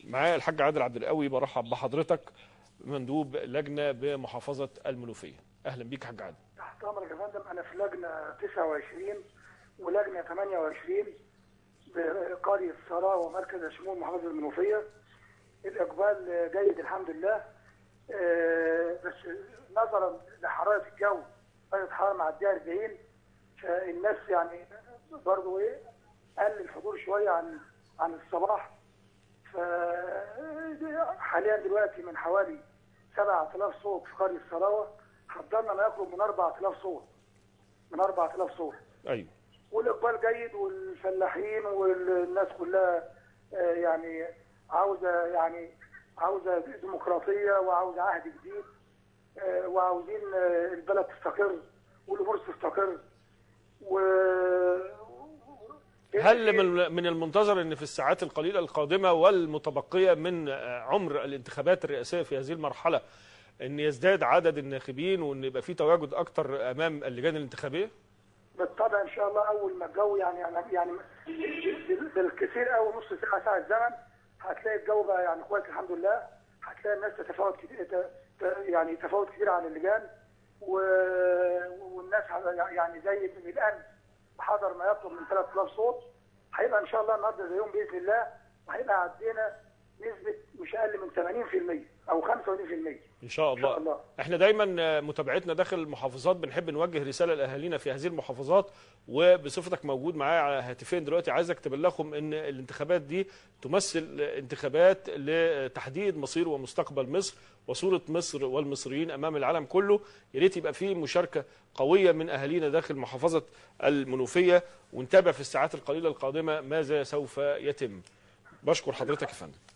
معايا الحاج عادل عبد القوي برحب بحضرتك مندوب لجنه بمحافظه المنوفيه اهلا بيك يا حاج عادل تحت امرك يا فندم انا في لجنه 29 ولجنه 28 بقريه الصراء ومركز الشمول محافظه المنوفيه الاقبال جيد الحمد لله آه، بس نظرا لحراره الجو درجه حراره معديه 40 فالناس يعني برضه ايه قل الحضور شويه عن عن الصباح ف حاليا دلوقتي من حوالي 7000 صوت في قريه الصراوه حضرنا ما يقرب من 4000 صوت من 4000 صوت ايوه والاقبال جيد والفلاحين والناس كلها آه، يعني عاوزه يعني عاوزه ديمقراطيه وعاوزه عهد جديد آه، وعاوزين آه، البلد تستقر والامور تستقر و هل من من المنتظر ان في الساعات القليله القادمه والمتبقيه من عمر الانتخابات الرئاسيه في هذه المرحله ان يزداد عدد الناخبين وان يبقى في تواجد اكتر امام اللجان الانتخابيه؟ بالطبع ان شاء الله اول ما الجو يعني يعني يعني بالكثير قوي نص ساعه ساعه زمن هتلاقي الجو بقى يعني كويس الحمد لله هتلاقي الناس تتفاوت كتير ت- ت- يعني تفاوت كتير عن اللجان و- والناس يعني زي من الان حضر ما يقرب من 3000 صوت هيبقى ان شاء الله النهارده زيهم باذن الله وهيبقى عدينا نسبه مش اقل من 80% او 85% ان شاء الله, إن شاء الله. احنا دايما متابعتنا داخل المحافظات بنحب نوجه رساله لاهالينا في هذه المحافظات وبصفتك موجود معايا على هاتفين دلوقتي عايزك تبلغهم ان الانتخابات دي تمثل انتخابات لتحديد مصير ومستقبل مصر وصوره مصر والمصريين امام العالم كله يا ريت يبقى في مشاركه قويه من اهالينا داخل محافظه المنوفيه ونتابع في الساعات القليله القادمه ماذا سوف يتم بشكر حضرتك يا فندم